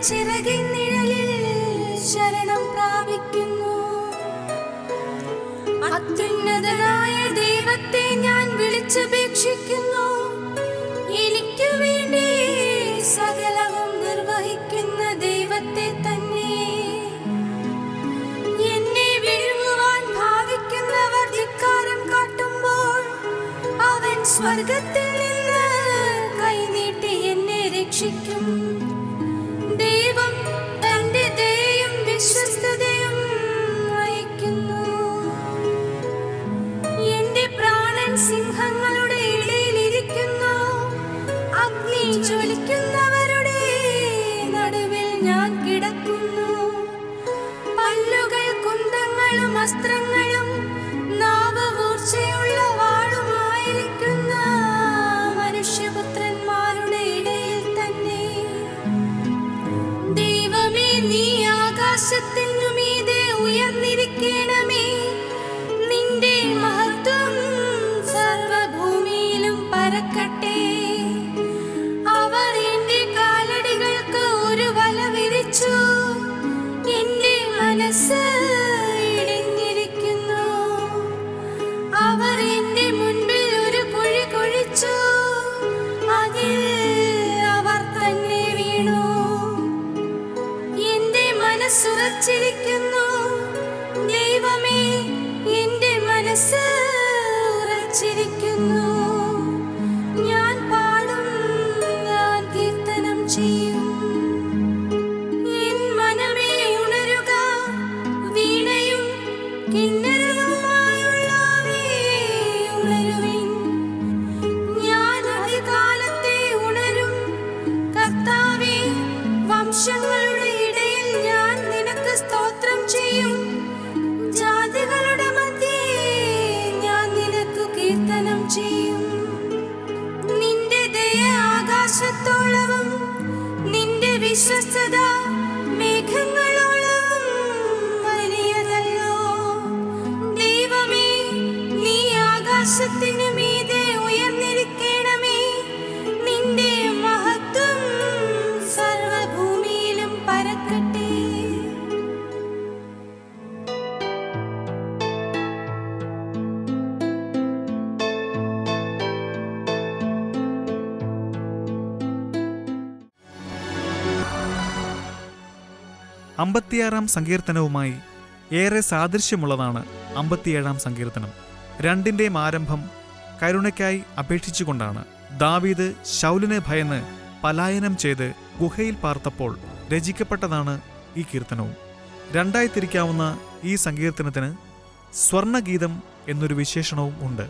ചിറകിൻ നിഴലിൽ ശരണം പ്രാപിക്കുന്നു അത്യുന്നതനായ ദൈവത്തെ ഞാൻ വിളിച്ചപേക്ഷിക്കുന്നു എനിക്ക് വേണ്ടി സകലവും നിർവഹിക്കുന്ന ദൈവത്തെ തന്നെ എന്നെ വിഴുങ്ങുവാൻ ഭാവിക്കുന്നവർ ധിക്കാരം കാട്ടുമ്പോൾ അവൻ സ്വർഗത്തിൽ നിന്ന് കൈനീട്ടി എന്നെ രക്ഷിക്കും ദൈവം തന്റെ ദയയും വിശ്വസ്തതയും അയക്കുന്നു എന്റെ പ്രാണൻ സിംഹങ്ങളുടെ ഇടയിൽ ഇരിക്കുന്നു അഗ്നി ജ്വലിക്കുന്നവരുടെ നടുവിൽ ഞാൻ കിടക്കുന്നു പല്ലുകൾ കുന്തങ്ങളും അസ്ത്രങ്ങളും നാവ് മൂർച്ചയുള്ള വാളുമായിരിക്കുന്ന മനുഷ്യപുത്രന്മാരുടെ ഇടയിൽ തന്നെ ദൈവമേ നീ ആകാശത്തിനു മീതെ ഉയർന്നിരിക്കണമേ നിന്റെ മഹത്വം സർവഭൂമിയിലും പരക്കട്ടെ അവർ എന്റെ കാലടികൾക്ക് ഒരു വല വിരിച്ചു എന്റെ മനസ്സ് ഇടിഞ്ഞിരിക്കുന്നു അവർ എന്റെ മുൻപിൽ ഒരു കുഴി കുഴിച്ചു അതിൽ അവർ തന്നെ വീണു എന്റെ മനസ്സുറച്ചിരിക്കുന്നു ദൈവമേ എന്റെ മനസ്സ് ഉറച്ചിരിക്കുന്നു ഞാൻ പാടും ഞാൻ കീർത്തനം ചെയ്യും എൻ മനമേ ഉണരുക വീണയും കിന്നരവുമായുള്ളവേ ഉണരുവിൻ ഞാൻ അതികാലത്തെ ഉണരും കർത്താവേ വംശങ്ങളുടെ ഇടയിൽ ഞാൻ നിനക്ക് സ്തോത്രം ചെയ്യും ജാതികളുടെ മധ്യേ ഞാൻ നിനക്ക് കീർത്തനം ചെയ്യും നിന്റെ ദയ ആകാശത്തോളവും നിന്റെ വിശ്വസ്തത മേഘങ്ങളോളവും വലിയതല്ലോ ദൈവമേ നീ ആകാശത്തിനു മീതെ ഉയർന്നിരിക്കണമേ നിന്റെ മഹത്വം സർവഭൂമിയിലും പരക്കട്ടെ അമ്പത്തിയാറാം സങ്കീർത്തനവുമായി ഏറെ സാദൃശ്യമുള്ളതാണ് അമ്പത്തിയേഴാം സങ്കീർത്തനം രണ്ടിന്റെയും ആരംഭം കരുണയ്ക്കായി അപേക്ഷിച്ചുകൊണ്ടാണ് ദാവീദ് ശൗലിനെ ഭയന്ന് പലായനം ചെയ്ത് ഗുഹയിൽ പാർത്തപ്പോൾ രചിക്കപ്പെട്ടതാണ് ഈ കീർത്തനവും രണ്ടായി തിരിക്കാവുന്ന ഈ സങ്കീർത്തനത്തിന് സ്വർണഗീതം എന്നൊരു വിശേഷണവും ഉണ്ട്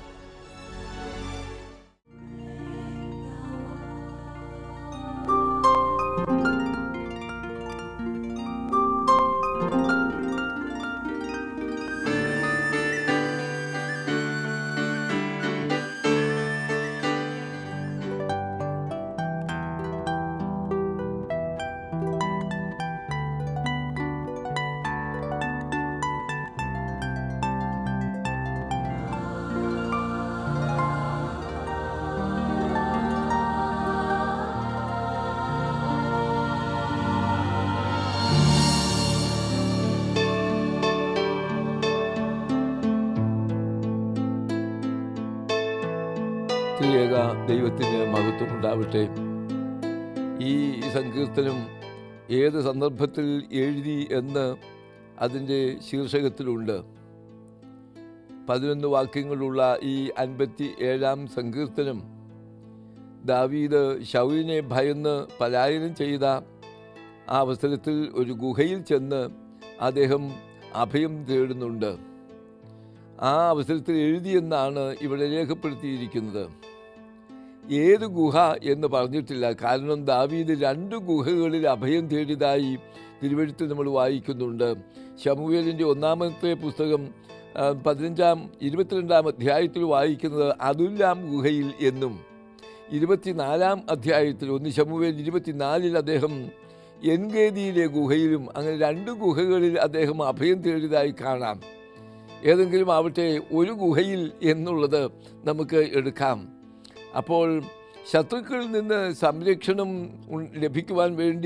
ത്രിയേക ദൈവത്തിന് മഹത്വം ഉണ്ടാവട്ടെ ഈ സങ്കീർത്തനം ഏത് സന്ദർഭത്തിൽ എഴുതി എന്ന് അതിൻ്റെ ശീർഷകത്തിലുണ്ട് പതിനൊന്ന് വാക്യങ്ങളുള്ള ഈ അൻപത്തി ഏഴാം സങ്കീർത്തനം ദാവീദ് ഷൗലിനെ ഭയന്ന് പലായനം ചെയ്ത ആ അവസരത്തിൽ ഒരു ഗുഹയിൽ ചെന്ന് അദ്ദേഹം അഭയം തേടുന്നുണ്ട് ആ അവസരത്തിൽ എഴുതിയെന്നാണ് ഇവിടെ രേഖപ്പെടുത്തിയിരിക്കുന്നത് ഏത് ഗുഹ എന്ന് പറഞ്ഞിട്ടില്ല കാരണം ദാവീദ് രണ്ട് ഗുഹകളിൽ അഭയം തേടിയതായി തിരുവഴുത്തിൽ നമ്മൾ വായിക്കുന്നുണ്ട് ശമുവേലിൻ്റെ ഒന്നാമത്തെ പുസ്തകം ആ, പതിനഞ്ചാം ഇരുപത്തിരണ്ടാം അധ്യായത്തിൽ വായിക്കുന്നത് അതുല്ലാം ഗുഹയിൽ എന്നും ഇരുപത്തിനാലാം അധ്യായത്തിൽ ഒന്ന് ശമുവേൽ ഇരുപത്തിനാലിൽ അദ്ദേഹം എൻഗേദിയിലെ ഗുഹയിലും അങ്ങനെ രണ്ട് ഗുഹകളിൽ അദ്ദേഹം അഭയം തേടിയതായി കാണാം ഏതെങ്കിലും ആവട്ടെ ഒരു ഗുഹയിൽ എന്നുള്ളത് നമുക്ക് എടുക്കാം അപ്പോൾ ശത്രുക്കളിൽ നിന്ന് സംരക്ഷണം ഉൺ- ലഭിക്കുവാൻ വേണ്ടി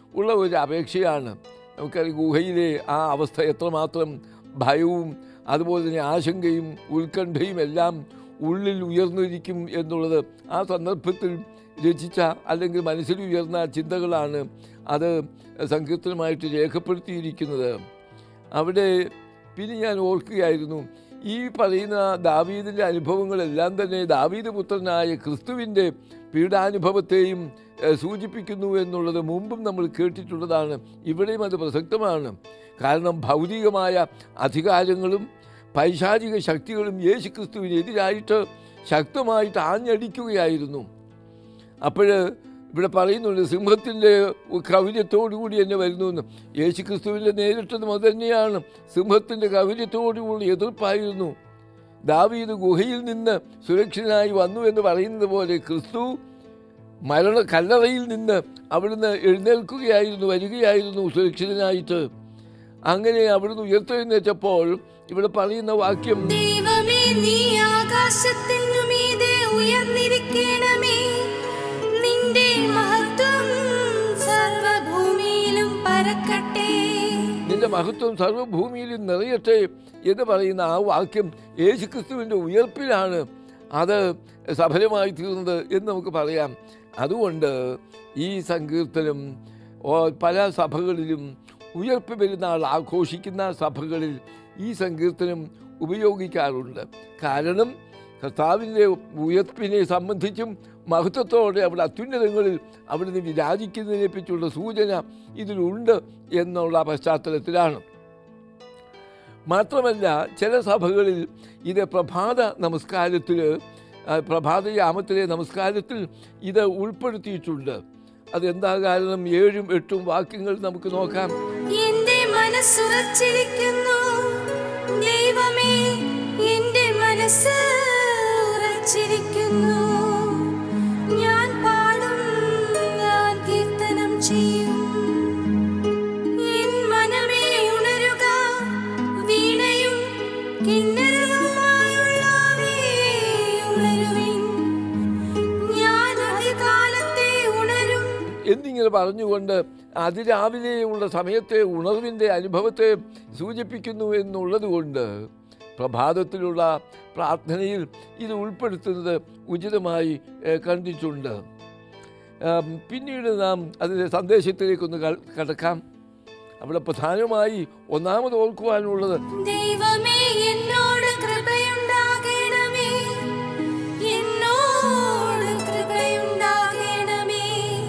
ഉള്ള ഒരു അപേക്ഷയാണ് നമുക്കറിയാം ഗുഹയിലെ ആ അവസ്ഥ എത്രമാത്രം ഭയവും അതുപോലെ തന്നെ ആശങ്കയും ഉത്കണ്ഠയും എല്ലാം ഉള്ളിൽ ഉയർന്നിരിക്കും എന്നുള്ളത് ആ സന്ദർഭത്തിൽ രചിച്ച അല്ലെങ്കിൽ മനസ്സിൽ ഉയർന്ന ചിന്തകളാണ് അത് സങ്കീർത്തനമായിട്ട് രേഖപ്പെടുത്തിയിരിക്കുന്നത് അവിടെ പിന്നെ ഞാൻ ഓർക്കുകയായിരുന്നു ഈ പറയുന്ന ദാവീദിൻ്റെ അനുഭവങ്ങളെല്ലാം തന്നെ ദാവീദ് പുത്രനായ ക്രിസ്തുവിൻ്റെ പീഡാനുഭവത്തെയും ഏഹ്, സൂചിപ്പിക്കുന്നു എന്നുള്ളത് മുമ്പും നമ്മൾ കേട്ടിട്ടുള്ളതാണ് ഇവിടെയും അത് പ്രസക്തമാണ് കാരണം ഭൗതികമായ അധികാരങ്ങളും പൈശാചിക ശക്തികളും യേശു ക്രിസ്തുവിനെതിരായിട്ട് ശക്തമായിട്ട് ആഞ്ഞടിക്കുകയായിരുന്നു അപ്പോൾ ഇവിടെ പറയുന്നുണ്ട് സിംഹത്തിൻ്റെ കൗര്യത്തോടുകൂടി തന്നെ വരുന്നു എന്ന് യേശു ക്രിസ്തുവിൻ്റെ നേരിട്ടതും അത് തന്നെയാണ് സിംഹത്തിൻ്റെ കൗര്യത്തോടുകൂടി എതിർപ്പായിരുന്നു ദാവീദ് ഗുഹയിൽ നിന്ന് സുരക്ഷിതനായി വന്നു എന്ന് പറയുന്നത് പോലെ ക്രിസ്തു മരണ കല്ലറയിൽ നിന്ന് അവിടുന്ന് എഴുന്നേൽക്കുകയായിരുന്നു വരികയായിരുന്നു സുരക്ഷിതനായിട്ട് അങ്ങനെ അവിടുന്ന് ഉയർത്തെഴുന്നേറ്റപ്പോൾ ഇവിടെ പറയുന്ന വാക്യം ദൈവമേ നീ ആകാശത്തിനു മീതെ ഉയർന്നിരിക്കണമേ നിന്റെ മഹത്വം സർവഭൂമിയിലും പരക്കട്ടെ നിന്റെ മഹത്വം സർവ്വഭൂമിയിലും നിറയട്ടെ എന്ന് പറയുന്ന ആ വാക്യം യേശുക്രിസ്തുവിൻ്റെ ഉയർപ്പിലാണ് അത് സഫലമായി തീർന്നത് എന്ന് നമുക്ക് പറയാം അതുകൊണ്ട് ഈ സങ്കീർത്തനം ഓ, പല സഭകളിലും ഉയർപ്പ് പെരുന്നാൾ ആഘോഷിക്കുന്ന സഭകളിൽ ഈ സങ്കീർത്തനം ഉപയോഗിക്കാറുണ്ട് കാരണം കർത്താവിൻ്റെ ഉയർപ്പിനെ സംബന്ധിച്ചും മഹത്വത്തോടെ അവിടെ അത്യുന്നതങ്ങളിൽ അവിടുന്ന് വിരാജിക്കുന്നതിനെ പറ്റിയുള്ള സൂചന ഇതിലുണ്ട് എന്നുള്ള പശ്ചാത്തലത്തിലാണ് മാത്രമല്ല ചില സഭകളിൽ ഇത് പ്രഭാത നമസ്കാരത്തിൽ ആ, പ്രഭാതയാമത്തിലെ നമസ്കാരത്തിൽ ഇത് ഉൾപ്പെടുത്തിയിട്ടുണ്ട് അതെന്താ കാരണം ഏഴും എട്ടും വാക്യങ്ങൾ നമുക്ക് നോക്കാം എന്റെ മനസ്സുറച്ചിരിക്കുന്നു ദൈവമേ എന്റെ മനസ്സ് ഉറച്ചിരിക്കുന്നു ഞാൻ പാടും ഞാൻ കീർത്തനം ചെയ്യും എൻ മനമേ ഉണരുക വീണയും കിന്നരവുമായുള്ളവേ ഉണരുവിൻ ഞാൻ അതികാലത്തെ ഉണരും എന്നിങ്ങനെ പറഞ്ഞുകൊണ്ട് അതിരാവിലെയുള്ള സമയത്തെ ഉണർവിൻ്റെ അനുഭവത്തെ സൂചിപ്പിക്കുന്നു എന്നുള്ളത് കൊണ്ട് പ്രഭാതത്തിലുള്ള പ്രാർത്ഥനയിൽ ഇത് ഉൾപ്പെടുത്തുന്നത് ഉചിതമായി ഏഹ്, കണ്ടിട്ടുണ്ട് ആം, പിന്നീട് നാം അതിൻ്റെ സന്ദേശത്തിലേക്കൊന്ന് ക- കടക്കാം അവിടെ പ്രധാനമായി ഒന്നാമത് ഓർക്കുവാനുള്ളത് ദൈവമേ എന്നോട് കൃപയുണ്ടാകണമേ എന്നോട് കൃപയുണ്ടാകണമേ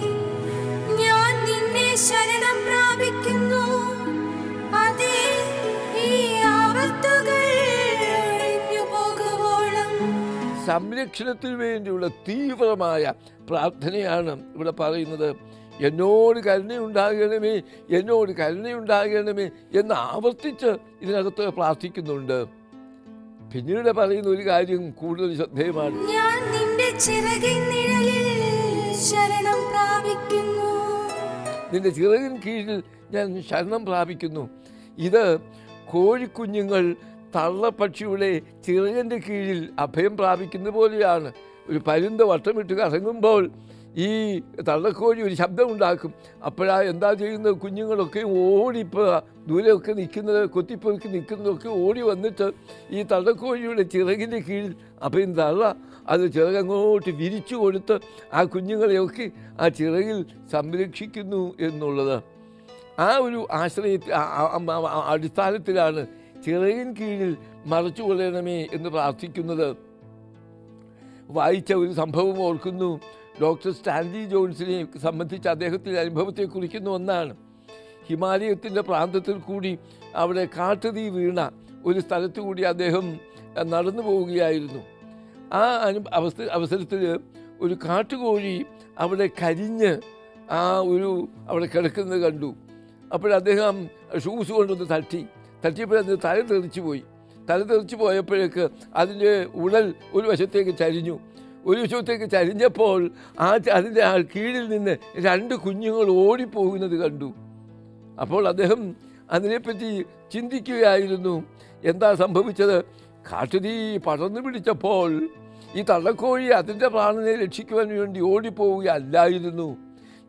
ഞാൻ നിന്നെ ശരണം പ്രാപിക്കുന്നു അതേ ഈ ആപത്തുകൾ ഒഴിഞ്ഞു പോകുവോളം സംരക്ഷണത്തിന് വേണ്ടിയുള്ള തീവ്രമായ പ്രാർത്ഥനയാണ് ഇവിടെ പറയുന്നത് എന്നോട് കരുണയുണ്ടാകണമേ എന്നോട് കരുണയുണ്ടാകണമേ എന്ന് ആവർത്തിച്ച് ഇതിനകത്ത് പ്രാർത്ഥിക്കുന്നുണ്ട് പിന്നീട് പറയുന്ന ഒരു കാര്യം കൂടുതൽ ശ്രദ്ധേയമാണ് ഞാൻ നിന്റെ ചിറകിൻ നിഴലിൽ ശരണം പ്രാപിക്കുന്നു നിന്റെ ചിറകിൻ കീഴിൽ ഞാൻ ശരണം പ്രാപിക്കുന്നു ഇത് കോഴിക്കുഞ്ഞുങ്ങൾ തള്ളപ്പക്ഷിയുടെ ചിറകിൻ്റെ കീഴിൽ അഭയം പ്രാപിക്കുന്നത് പോലെയാണ് ഒരു പരുന്ത് വട്ടമിട്ട് കറങ്ങുമ്പോൾ ഈ തള്ളക്കോഴി ഒരു ശബ്ദമുണ്ടാക്കും അപ്പോഴാ എന്താ ചെയ്യുന്നത് കുഞ്ഞുങ്ങളൊക്കെ ഓടി ഇപ്പോൾ ദൂരെയൊക്കെ നിൽക്കുന്നത് കൊത്തിപ്പൊറുക്കി നിൽക്കുന്നതൊക്കെ ഓടി വന്നിട്ട് ഈ തള്ളക്കോഴിയുടെ ചിറകിൻ്റെ കീഴിൽ അഭയം തള്ള അത് ചിറകങ്ങോട്ട് വിരിച്ചു കൊടുത്ത് ആ കുഞ്ഞുങ്ങളെയൊക്കെ ആ ചിറകിൽ സംരക്ഷിക്കുന്നു എന്നുള്ളത് ആ ഒരു ആശ്രയ അടിസ്ഥാനത്തിലാണ് ചിറകിൻ കീഴിൽ മറച്ചു കൊള്ളണമേ എന്ന് പ്രാർത്ഥിക്കുന്നത് വായിച്ച ഒരു സംഭവം ഓർക്കുന്നു ഡോക്ടർ സ്റ്റാൻലി ജോൺസിനെ സംബന്ധിച്ച് അദ്ദേഹത്തിൻ്റെ അനുഭവത്തെ കുറിക്കുന്ന ഒന്നാണ് ഹിമാലയത്തിൻ്റെ പ്രാന്തത്തിൽ കൂടി അവിടെ കാട്ടുതീ വീണ ഒരു സ്ഥലത്തു കൂടി അദ്ദേഹം അഹ്, നടന്നു പോവുകയായിരുന്നു ആ അനു അവസ്ഥ അവസരത്തിൽ ഒരു കാട്ടുകോഴി അവിടെ കരിഞ്ഞ് ആ ഒരു അവിടെ കിടക്കുന്നത് കണ്ടു അപ്പോൾ അദ്ദേഹം ഷൂസ് കൊണ്ടൊന്ന് തട്ടി തട്ടിയപ്പോൾ അത് തല തെറിച്ചു പോയി തല തെറിച്ചു പോയപ്പോഴേക്ക് അതിൻ്റെ ഉടൽ ഒരു വശത്തേക്ക് ചരിഞ്ഞു ഒരു വശത്തേക്ക് ചരിഞ്ഞപ്പോൾ ആ ച- അതിൻ്റെ ആ കീഴിൽ നിന്ന് രണ്ട് കുഞ്ഞുങ്ങൾ ഓടിപ്പോകുന്നത് കണ്ടു അപ്പോൾ അദ്ദേഹം അതിനെപ്പറ്റി ചിന്തിക്കുകയായിരുന്നു എന്താ സംഭവിച്ചത് കാട്ടുതീ പടർന്നു പിടിച്ചപ്പോൾ ഈ തള്ളക്കോഴി അതിൻ്റെ പ്രാണനെ രക്ഷിക്കുവാൻ വേണ്ടി ഓടിപ്പോവുകയല്ലായിരുന്നു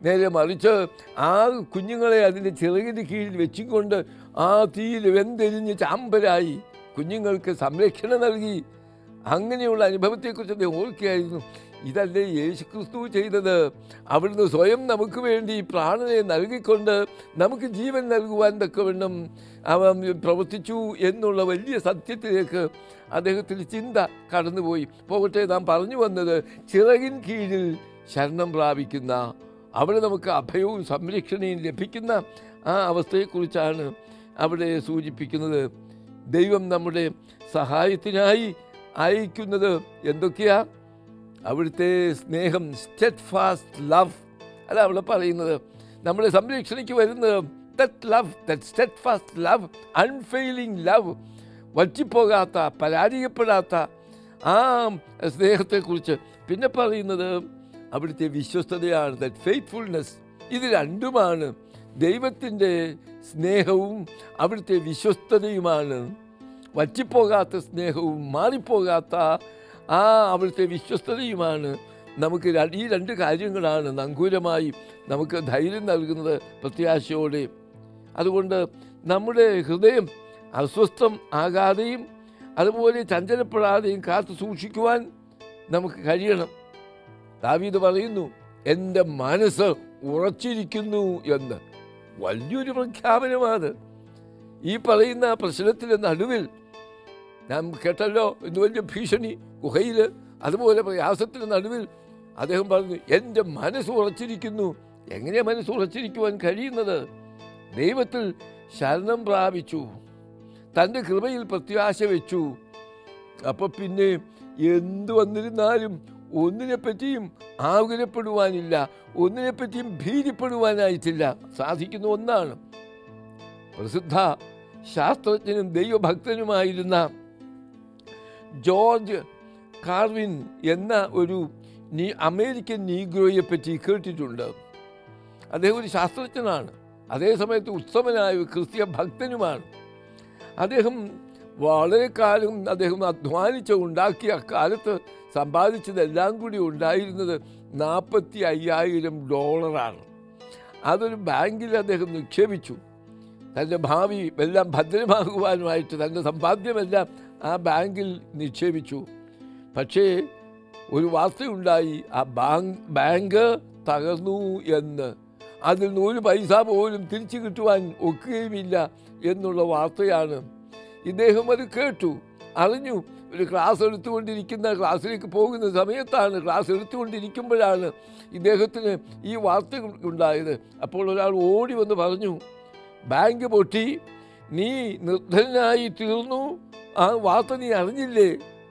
നേരെ മറിച്ച് ആ കുഞ്ഞുങ്ങളെ അതിൻ്റെ ചിറകിന് കീഴിൽ വെച്ചുകൊണ്ട് ആ തീയിൽ വെന്തെരിഞ്ഞ് ചാമ്പലായി കുഞ്ഞുങ്ങൾക്ക് സംരക്ഷണം നൽകി അങ്ങനെയുള്ള അനുഭവത്തെക്കുറിച്ച് അദ്ദേഹം ഓർക്കുകയായിരുന്നു ഇതല്ലേ യേശു ക്രിസ്തു ചെയ്തത് അവിടുന്ന് സ്വയം നമുക്ക് വേണ്ടി പ്രാണനെ നൽകിക്കൊണ്ട് നമുക്ക് ജീവൻ നൽകുവാൻ തക്കവണ്ണം അവൻ പ്രവർത്തിച്ചു എന്നുള്ള വലിയ സത്യത്തിലേക്ക് അദ്ദേഹത്തിൻ്റെ ചിന്ത കടന്നുപോയി പോകട്ടെ നാം പറഞ്ഞു വന്നത് ചിറകിൻ കീഴിൽ ശരണം പ്രാപിക്കുന്ന അവിടെ നമുക്ക് അഭയവും സംരക്ഷണയും ലഭിക്കുന്ന ആ അവസ്ഥയെക്കുറിച്ചാണ് അവിടെ സൂചിപ്പിക്കുന്നത് ദൈവം നമ്മുടെ സഹായത്തിനായി അയക്കുന്നത് എന്തൊക്കെയാ അവിടുത്തെ സ്നേഹം സ്റ്റെഡ് ഫാസ്റ്റ് ലവ് അല്ല അവിടെ പറയുന്നത് നമ്മുടെ സംരക്ഷണയ്ക്ക് വരുന്നത് that love that steadfast love unfailing love വറ്റിപ്പോകാത്ത പരാജയപ്പെടാത്ത ആ സ്നേഹത്തെക്കുറിച്ച് പിന്നെ പറയുന്നത് അവിടുത്തെ വിശ്വസ്തതയാണ് ദറ്റ് ഫെയ്ത്ത്ഫുൾനെസ് ഇത് രണ്ടുമാണ് ദൈവത്തിൻ്റെ സ്നേഹവും അവിടുത്തെ വിശ്വസ്തതയുമാണ് വറ്റിപ്പോകാത്ത സ്നേഹവും മാറിപ്പോകാത്ത ആ അവിടുത്തെ വിശ്വസ്തതയുമാണ് നമുക്ക് ര- ഈ രണ്ട് കാര്യങ്ങളാണ് നങ്കൂരമായി നമുക്ക് ധൈര്യം നൽകുന്നത് പ്രത്യാശയോടെ അതുകൊണ്ട് നമ്മുടെ ഹൃദയം അസ്വസ്ഥം ആകാതെയും അതുപോലെ ചഞ്ചലപ്പെടാതെയും കാത്തു സൂക്ഷിക്കുവാൻ നമുക്ക് കഴിയണം ദാവീദ് പറയുന്നു എൻ്റെ മനസ്സ് ഉറച്ചിരിക്കുന്നു എന്ന് വലിയൊരു പ്രഖ്യാപനമാണ് ഈ പറയുന്ന പ്രശ്നത്തിൻ്റെ നടുവിൽ നാം കേട്ടല്ലോ ഇന്ന് വലിയ ഭീഷണി ഗുഹയിൽ അതുപോലെ പ്രയാസത്തിന് നടുവിൽ അദ്ദേഹം പറഞ്ഞു എൻ്റെ മനസ്സ് ഉറച്ചിരിക്കുന്നു എങ്ങനെയാ മനസ്സ് ഉറച്ചിരിക്കുവാൻ കഴിയുന്നത് ദൈവത്തിൽ ശരണം പ്രാപിച്ചു തൻ്റെ കൃപയിൽ പ്രത്യാശ വെച്ചു അപ്പൊ പിന്നെ എന്തു വന്നിരുന്നാലും ഒന്നിനെപ്പറ്റിയും ആകുലപ്പെടുവാനില്ല ഒന്നിനെപ്പറ്റിയും ഭീതിപ്പെടുവാനായിട്ടില്ല സാധിക്കുന്ന ഒന്നാണ് പ്രസിദ്ധ ശാസ്ത്രജ്ഞനും ദൈവഭക്തനുമായിരുന്ന ജോർജ് കാർവിൻ എന്ന ഒരു നീ അമേരിക്കൻ നീഗ്രോയെ പറ്റി കേട്ടിട്ടുണ്ട് അദ്ദേഹം ഒരു ശാസ്ത്രജ്ഞനാണ് അതേ സമയത്ത് ഉത്തമനായ ഒരു ക്രിസ്തീയ ഭക്തനുമാണ് അദ്ദേഹം വളരെ കാലം അദ്ദേഹം അധ്വാനിച്ച് ഉണ്ടാക്കിയ കാലത്ത് സമ്പാദിച്ചതെല്ലാം കൂടി ഉണ്ടായിരുന്നത് നാൽപ്പത്തി അയ്യായിരം ഡോളറാണ് അതൊരു ബാങ്കിൽ അദ്ദേഹം നിക്ഷേപിച്ചു തൻ്റെ ഭാവി എല്ലാം ഭദ്രമാകുവാനുമായിട്ട് തൻ്റെ സമ്പാദ്യമെല്ലാം ആ ബാങ്കിൽ നിക്ഷേപിച്ചു പക്ഷേ ഒരു വാർത്തയുണ്ടായി ആ ബാങ്ക് ബാങ്ക് തകർന്നു എന്ന് അതിൽ നിന്ന് ഒരു പൈസ പോലും തിരിച്ചു കിട്ടുവാൻ ഒക്കുകയുമില്ല എന്നുള്ള വാർത്തയാണ് ഇദ്ദേഹം അത് കേട്ടു അറിഞ്ഞു ഒരു ക്ലാസ് എടുത്തുകൊണ്ടിരിക്കുന്ന ക്ലാസ്സിലേക്ക് പോകുന്ന സമയത്താണ് ക്ലാസ് എടുത്തുകൊണ്ടിരിക്കുമ്പോഴാണ് ഇദ്ദേഹത്തിന് ഈ വാർത്ത ഉണ്ടായത് അപ്പോൾ ഒരാൾ ഓടി വന്ന് പറഞ്ഞു ബാങ്ക് പൊട്ടി നീ നിർദ്ധനായി തീർന്നു ആ വാർത്ത നീ അറിഞ്ഞില്ലേ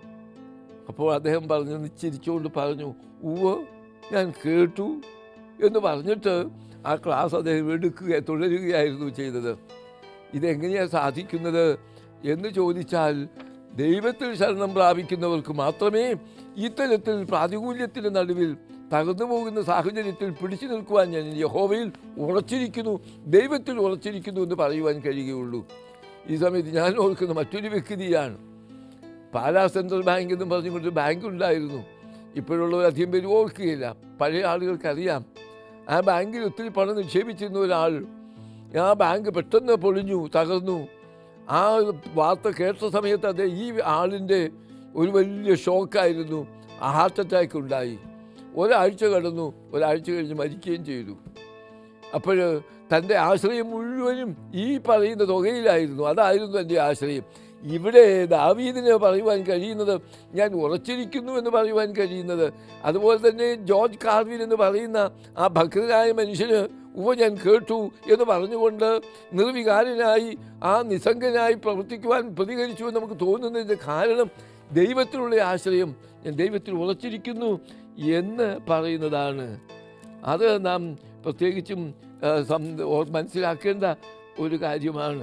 അപ്പോൾ അദ്ദേഹം പറഞ്ഞു ചിരിച്ചുകൊണ്ട് പറഞ്ഞു ഉവ്വ് ഞാൻ കേട്ടു എന്ന് പറഞ്ഞിട്ട് ആ ക്ലാസ് അദ്ദേഹം എടുക്കുക തുടരുകയായിരുന്നു ചെയ്തത് ഇതെങ്ങനെയാണ് സാധിക്കുന്നത് എന്ന് ചോദിച്ചാൽ ദൈവത്തിൽ ശരണം പ്രാപിക്കുന്നവർക്ക് മാത്രമേ ഇത്തരത്തിൽ പ്രാതികൂല്യത്തിൻ്റെ നടുവിൽ തകർന്നു പോകുന്ന സാഹചര്യത്തിൽ പിടിച്ചു നിൽക്കുവാൻ ഞാൻ യഹോവയിൽ ഉറച്ചിരിക്കുന്നു ദൈവത്തിൽ ഉറച്ചിരിക്കുന്നു എന്ന് പറയുവാൻ കഴിയുകയുള്ളൂ ഈ സമയത്ത് ഞാൻ ഓർക്കുന്ന മറ്റൊരു വ്യക്തിയാണ് പാലാ സെൻട്രൽ ബാങ്ക് എന്ന് പറഞ്ഞുകൊണ്ട് ബാങ്ക് ഉണ്ടായിരുന്നു ഇപ്പോഴുള്ളവർ അധികം പേര് ഓർക്കുകയില്ല പഴയ ആളുകൾക്കറിയാം ആ ബാങ്കിൽ ഒത്തിരി പണം നിക്ഷേപിച്ചിരുന്ന ഒരാൾ ആ ബാങ്ക് പെട്ടെന്ന് പൊളിഞ്ഞു തകർന്നു ആ വാർത്ത കേട്ട സമയത്ത് അത് ഈ ആളിൻ്റെ ഒരു വലിയ ഷോക്കായിരുന്നു ഹാർട്ട് അറ്റാക്ക് ഉണ്ടായി ഒരാഴ്ച കടന്നു ഒരാഴ്ച കഴിഞ്ഞ് മരിക്കുകയും ചെയ്തു അപ്പോൾ തൻ്റെ ആശ്രയം മുഴുവനും ഈ പറയുന്ന തുകയിലായിരുന്നു അതായിരുന്നു എൻ്റെ ആശ്രയം ഇവിടെ ദാവീദിന് പറയുവാൻ കഴിയുന്നത് ഞാൻ ഉറച്ചിരിക്കുന്നു എന്ന് പറയുവാൻ കഴിയുന്നത് അതുപോലെ തന്നെ ജോർജ് കാർവിൻ എന്ന് പറയുന്ന ആ ഭക്തനായ മനുഷ്യന് ഉവ ഞാൻ കേട്ടു എന്ന് പറഞ്ഞുകൊണ്ട് നിർവികാരനായി ആ നിസ്സംഗനായി പ്രവർത്തിക്കുവാൻ പ്രതികരിച്ചു എന്ന് നമുക്ക് തോന്നുന്നതിൻ്റെ കാരണം ദൈവത്തിലുള്ള ആശ്രയം ഞാൻ ദൈവത്തിൽ ഉറച്ചിരിക്കുന്നു എന്ന് പറയുന്നതാണ് അത് നാം പ്രത്യേകിച്ചും ആ, സം- ഓർ- മനസ്സിലാക്കേണ്ട ഒരു കാര്യമാണ്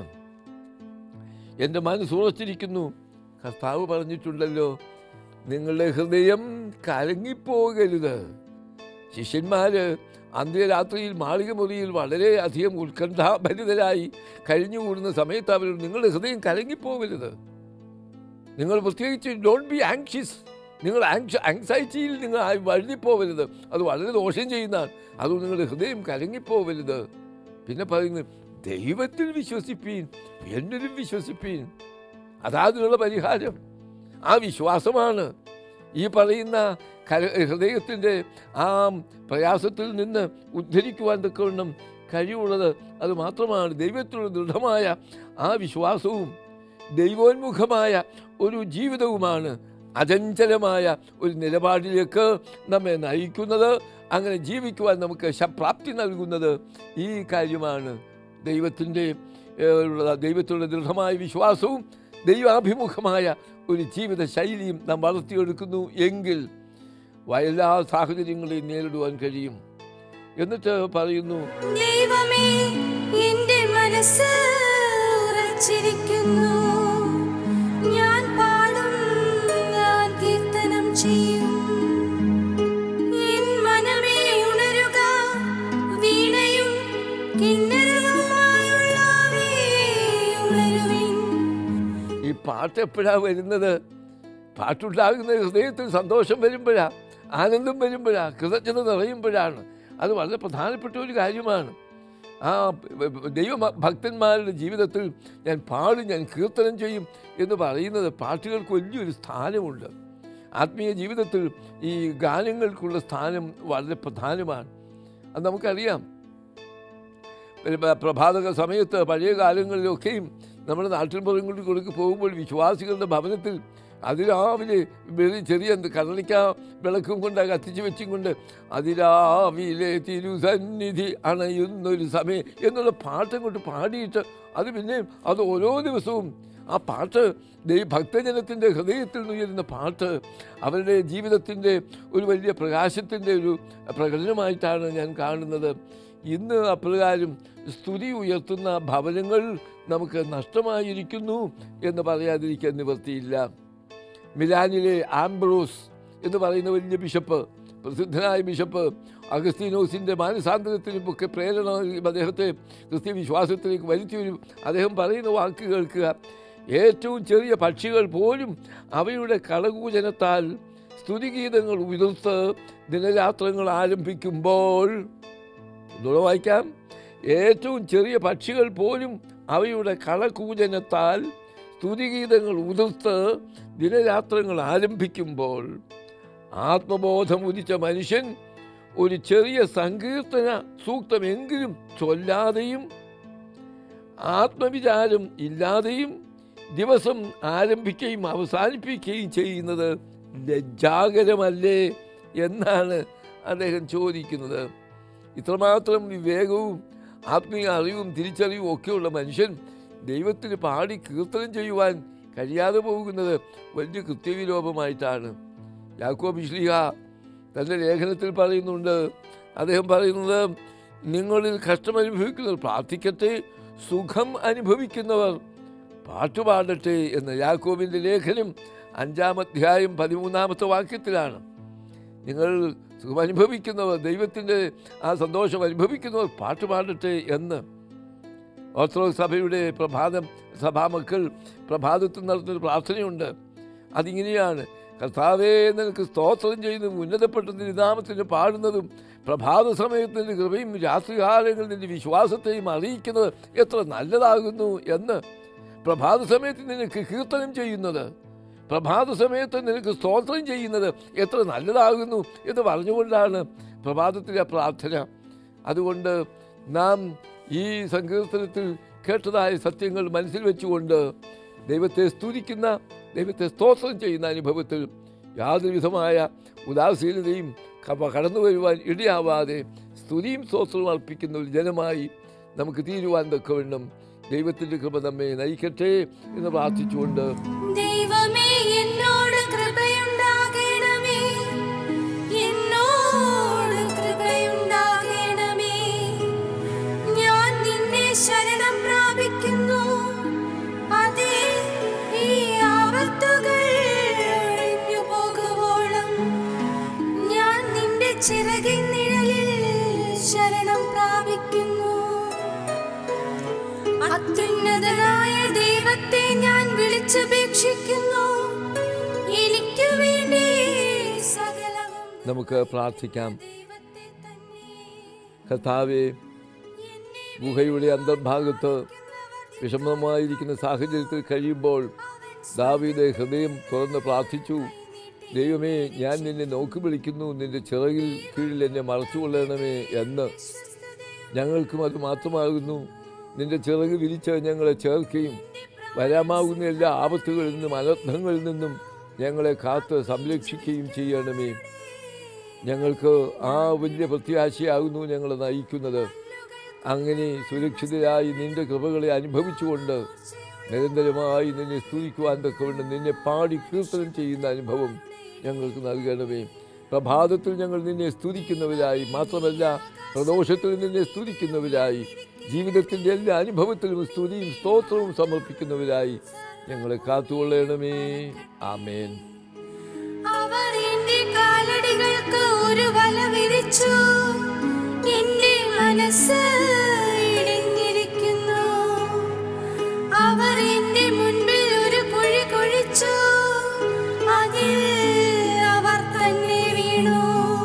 എൻ്റെ മനസ്സ് ഉറച്ചിരിക്കുന്നു കർത്താവ് പറഞ്ഞിട്ടുണ്ടല്ലോ നിങ്ങളുടെ ഹൃദയം കലങ്ങിപ്പോകരുത് ശിഷ്യന്മാര് അന്ത്യരാത്രിയിൽ മാളിക മുറിയിൽ വളരെ അധികം ഉത്കണ്ഠാഭരിതരായി കഴിഞ്ഞുകൂടുന്ന സമയത്ത് അവർ നിങ്ങളുടെ ഹൃദയം കലങ്ങിപ്പോകരുത് നിങ്ങൾ പ്രത്യേകിച്ച് ഡോണ്ട് ബി ആങ്ഷ്യസ് നിങ്ങൾ ആങ്ഷ ആങ്സൈറ്റിയിൽ നിങ്ങൾ ആ വഴുതിപ്പോവരുത് അത് വളരെ ദോഷം ചെയ്യുന്നതാണ് അതുകൊണ്ട് നിങ്ങളുടെ ഹൃദയം കലങ്ങിപ്പോവരുത് പിന്നെ പറയുന്നു ദൈവത്തിൽ വിശ്വസിപ്പീൻ എന്നിലും വിശ്വസിപ്പീൻ അതാതിനുള്ള പരിഹാരം ആ വിശ്വാസമാണ് ഈ പറയുന്ന കല ഹൃദയത്തിൻ്റെ ആ പ്രയാസത്തിൽ നിന്ന് ഉദ്ധരിക്കുവാൻ തക്കവണ്ണം കഴിവുള്ളത് അത് മാത്രമാണ് ദൈവത്തിലുള്ള ദൃഢമായ ആ വിശ്വാസവും ദൈവോന്മുഖമായ ഒരു ജീവിതവുമാണ് അചഞ്ചലമായ ഒരു നിലപാടിലേക്ക് നമ്മെ നയിക്കുന്നത് അങ്ങനെ ജീവിക്കുവാൻ നമുക്ക് ശപ്രാപ്തി നൽകുന്നത് ഈ കാര്യമാണ് ദൈവത്തിൻ്റെ ഏഹ്, ഉള്ള ദൈവത്തിലുള്ള ദൃഢമായ വിശ്വാസവും ദൈവാഭിമുഖമായ ഒരു ജീവിത ശൈലിയും നാം വളർത്തിയെടുക്കുന്നു എങ്കിൽ വ- എല്ലാ സാഹചര്യങ്ങളെയും നേരിടുവാൻ കഴിയും എന്നിട്ട് പറയുന്നു ദൈവമേ എന്റെ മനസ്സ് ഉറച്ചിരിക്കുന്നു ഞാൻ പാടും ഞാൻ കീർത്തനം ചെയ്യും എൻ മനമേ ഉണരുക വീണയും കിന്നരവുമായുള്ളവേ ഉണരുവിൻ ഈ പാട്ട് എപ്പോഴാണ് വരുന്നത് പാട്ടുണ്ടാകുന്ന ഹൃദയത്തിൽ സന്തോഷം വരുമ്പോഴാണ് ആനന്ദം വരുമ്പോഴാണ് കൃതജ്ഞത നിറയുമ്പോഴാണ് അത് വളരെ പ്രധാനപ്പെട്ട ഒരു കാര്യമാണ് ആ ദൈവ ഭക്തന്മാരുടെ ജീവിതത്തിൽ ഞാൻ പാടും ഞാൻ കീർത്തനം ചെയ്യും എന്ന് പറയുന്നത് പാട്ടുകൾക്ക് വലിയൊരു സ്ഥാനമുണ്ട് ആത്മീയ ജീവിതത്തിൽ ഈ ഗാനങ്ങൾക്കുള്ള സ്ഥാനം വളരെ പ്രധാനമാണ് അത് നമുക്കറിയാം ഒരു പ്ര- പ്രഭാതക സമയത്ത് പഴയ കാലങ്ങളിലൊക്കെയും നമ്മുടെ നാട്ടിൻപുറങ്ങളിൽ കൊടുക്ക് പോകുമ്പോൾ വിശ്വാസികളുടെ ഭവനത്തിൽ അതിരാവിലെ വെറി ചെറിയ എന്ത് കടലിക്ക വിളക്കും കൊണ്ട് കത്തിച്ച് വെച്ചും കൊണ്ട് അതിരാവിലെ തിരുസന്നിധി അണയുന്നൊരു സമയം എന്നുള്ള പാട്ടും കൊണ്ട് പാടിയിട്ട് അത് പിന്നെ അത് ഓരോ ദിവസവും ആ പാട്ട് ദൈവ ഭക്തജനത്തിൻ്റെ ഹൃദയത്തിൽ നിന്നുയരുന്ന പാട്ട് അവരുടെ ജീവിതത്തിൻ്റെ ഒരു വലിയ പ്രകാശത്തിൻ്റെ ഒരു പ്രകടനമായിട്ടാണ് ഞാൻ കാണുന്നത് ഇന്ന് അപ്രകാരം സ്തുതി ഉയർത്തുന്ന ഭവനങ്ങൾ നമുക്ക് നഷ്ടമായിരിക്കുന്നു എന്ന് പറയാതിരിക്കാൻ നിവൃത്തിയില്ല മിലാനിലെ ആംബ്രോസ് എന്ന് പറയുന്ന വലിയ ബിഷപ്പ് പ്രസിദ്ധനായ ബിഷപ്പ് അഗസ്തീനോസിൻ്റെ മാനസാന്തരത്തിനും ഒക്കെ പ്രേരണ നൽകി അദ്ദേഹത്തെ ക്രിസ്ത്യ വിശ്വാസത്തിലേക്ക് വരുത്തിയൊരു അദ്ദേഹം പറയുന്ന വാക്ക് കേൾക്കുക ഏറ്റവും ചെറിയ പക്ഷികൾ പോലും അവയുടെ കളകൂചനത്താൽ സ്തുതിഗീതങ്ങൾ ഉതിർത്ത് ദിനരാത്രങ്ങൾ ആരംഭിക്കുമ്പോൾ ഒന്നുകൂടെ വായിക്കാം ഏറ്റവും ചെറിയ പക്ഷികൾ പോലും അവയുടെ കളകൂജനത്താൽ സ്തുതിഗീതങ്ങൾ ഉതിർത്ത് ദിനരാത്രങ്ങൾ ആരംഭിക്കുമ്പോൾ ആത്മബോധം ഉദിച്ച മനുഷ്യൻ ഒരു ചെറിയ സങ്കീർത്തന സൂക്തമെങ്കിലും ചൊല്ലാതെയും ആത്മവിചാരം ഇല്ലാതെയും ദിവസം ആരംഭിക്കുകയും അവസാനിപ്പിക്കുകയും ചെയ്യുന്നത് ലജ്ജാകരമല്ലേ എന്നാണ് അദ്ദേഹം ചോദിക്കുന്നത് ഇത്രമാത്രം വിവേകവും ആത്മീയ അറിവും തിരിച്ചറിവും ഒക്കെയുള്ള മനുഷ്യൻ ദൈവത്തിന് പാടി കീർത്തനം ചെയ്യുവാൻ കഴിയാതെ പോകുന്നത് വലിയ കൃത്യവിലോപമായിട്ടാണ് യാക്കോബ് ഇഷ്ലിഹ തൻ്റെ ലേഖനത്തിൽ പറയുന്നുണ്ട് അദ്ദേഹം പറയുന്നത് നിങ്ങളിൽ കഷ്ടമനുഭവിക്കുന്നവർ പ്രാർത്ഥിക്കട്ടെ സുഖം അനുഭവിക്കുന്നവർ പാട്ടുപാടട്ടെ എന്ന് യാക്കോബിൻ്റെ ലേഖനം അഞ്ചാം അധ്യായം പതിമൂന്നാമത്തെ വാക്യത്തിലാണ് നിങ്ങൾ സുഖം അനുഭവിക്കുന്നവർ ദൈവത്തിൻ്റെ ആ സന്തോഷം അനുഭവിക്കുന്നവർ പാട്ടുപാടട്ടെ എന്ന് ഓർത്തഡോക്സ് സഭയുടെ പ്രഭാതം സഭാമക്കൾ പ്രഭാതത്തിൽ നടത്തുന്നൊരു പ്രാർത്ഥനയുണ്ട് അതിങ്ങനെയാണ് കർത്താവേ നിനക്ക് സ്തോത്രം ചെയ്യുന്നതും ഉന്നതപ്പെട്ട നിനാമത്തിന് പാടുന്നതും പ്രഭാത സമയത്ത് നിന്റെ കൃപയും രാത്രികാലങ്ങളിൽ നിന്റെ വിശ്വാസത്തെയും അറിയിക്കുന്നത് എത്ര നല്ലതാകുന്നു എന്ന് പ്രഭാത സമയത്ത് നിനക്ക് കീർത്തനം ചെയ്യുന്നത് പ്രഭാത സമയത്ത് നിനക്ക് സ്തോത്രം ചെയ്യുന്നത് എത്ര നല്ലതാകുന്നു എന്ന് പറഞ്ഞുകൊണ്ടാണ് പ്രഭാതത്തിലെ പ്രാർത്ഥന അതുകൊണ്ട് നാം ഈ സങ്കീർത്തനത്തിൽ കേട്ടതായ സത്യങ്ങൾ മനസ്സിൽ വെച്ചുകൊണ്ട് ദൈവത്തെ സ്തുതിക്കുന്ന ദൈവത്തെ സ്തോത്രം ചെയ്യുന്ന അനുഭവത്തിൽ യാതൊരു വിധമായ ഉദാസീനതയും ക- കടന്നു വരുവാൻ ഇടയാവാതെ സ്തുതിയും സ്തോത്രവും അർപ്പിക്കുന്ന ഒരു ജനമായി നമുക്ക് തീരുവാൻ തക്കവണ്ണം ദൈവത്തിൻ്റെ കൃപ നമ്മെ നയിക്കട്ടെ എന്ന് പ്രാർത്ഥിച്ചുകൊണ്ട് ദൈവമേ എന്നോട് കൃപയുണ്ടാകണമേ എന്നോട് കൃപയുണ്ടാകണമേ ഞാൻ നിന്നെ ശരണം പ്രാപിക്കുന്നു അതേ ഈ ആപത്തുകൾ ഒഴിഞ്ഞു പോകുവോളം ഞാൻ നിന്റെ ചിറകിൻ നിഴലിൽ ശരണം പ്രാപിക്കുന്നു അത്യുന്നതനായ ദൈവത്തെ ഞാൻ വിളിച്ചപേക്ഷിക്കുന്നു എനിക്ക് വേണ്ടി നമുക്ക് പ്രാർത്ഥിക്കാം കർത്താവെ ഗുഹയുടെ അന്തർഭാഗത്ത് വിഷമമായിരിക്കുന്ന സാഹചര്യത്തിൽ കഴിയുമ്പോൾ ദാവീദ് ഹൃദയം തുറന്ന് പ്രാർത്ഥിച്ചു ദൈവമേ ഞാൻ നിന്നെ നോക്കി വിളിക്കുന്നു നിന്റെ ചിറകിൽ കീഴിൽ എന്നെ മറച്ചുകൊള്ളണമേ എന്ന് ഞങ്ങൾക്കും അത് മാത്രമാകുന്നു നിന്റെ ചിറക് വിരിച്ച് ഞങ്ങളെ ചേർക്കുകയും വരാമാകുന്ന എല്ലാ ആപത്തുകളിൽ നിന്നും അനർത്ഥങ്ങളിൽ നിന്നും ഞങ്ങളെ കാത്ത് സംരക്ഷിക്കുകയും ചെയ്യണമേ ഞങ്ങൾക്ക് ആ വലിയ പ്രത്യാശയാകുന്നു ഞങ്ങളെ നയിക്കുന്നത് അങ്ങനെ സുരക്ഷിതരായി നിന്റെ കൃപകളെ അനുഭവിച്ചുകൊണ്ട് നിരന്തരമായി നിന്നെ സ്തുതിക്കുവാൻ തക്കവണ്ണം നിന്നെ പാടി കീർത്തനം ചെയ്യുന്ന അനുഭവം ഞങ്ങൾക്ക് നൽകണമേ പ്രഭാതത്തിൽ ഞങ്ങൾ നിന്നെ സ്തുതിക്കുന്നവരായി മാത്രമല്ല പ്രദോഷത്തിൽ നിന്നെ സ്തുതിക്കുന്നവരായി ജീവിതത്തിൻ്റെ എല്ലാ അനുഭവത്തിലും സ്തുതിയും സ്തോത്രവും സമർപ്പിക്കുന്നവരായി ഞങ്ങളെ കാത്തുകൊള്ളണമേ ആമേൻ അവർ എന്റെ കാലടികൾക്ക് ഒരു വല വിരിച്ചു എന്റെ മനസ്സ് ഇടിഞ്ഞിരിക്കുന്നു അവർ എന്റെ മുൻപിൽ ഒരു കുഴി കുഴിച്ചു അതിൽ അവർ തന്നെ വീണു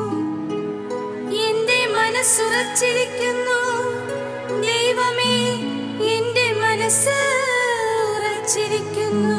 എന്റെ മനസ്സുറച്ചിരിക്കുന്നു ദൈവമേ എന്റെ മനസ്സ് ഉറച്ചിരിക്കുന്നു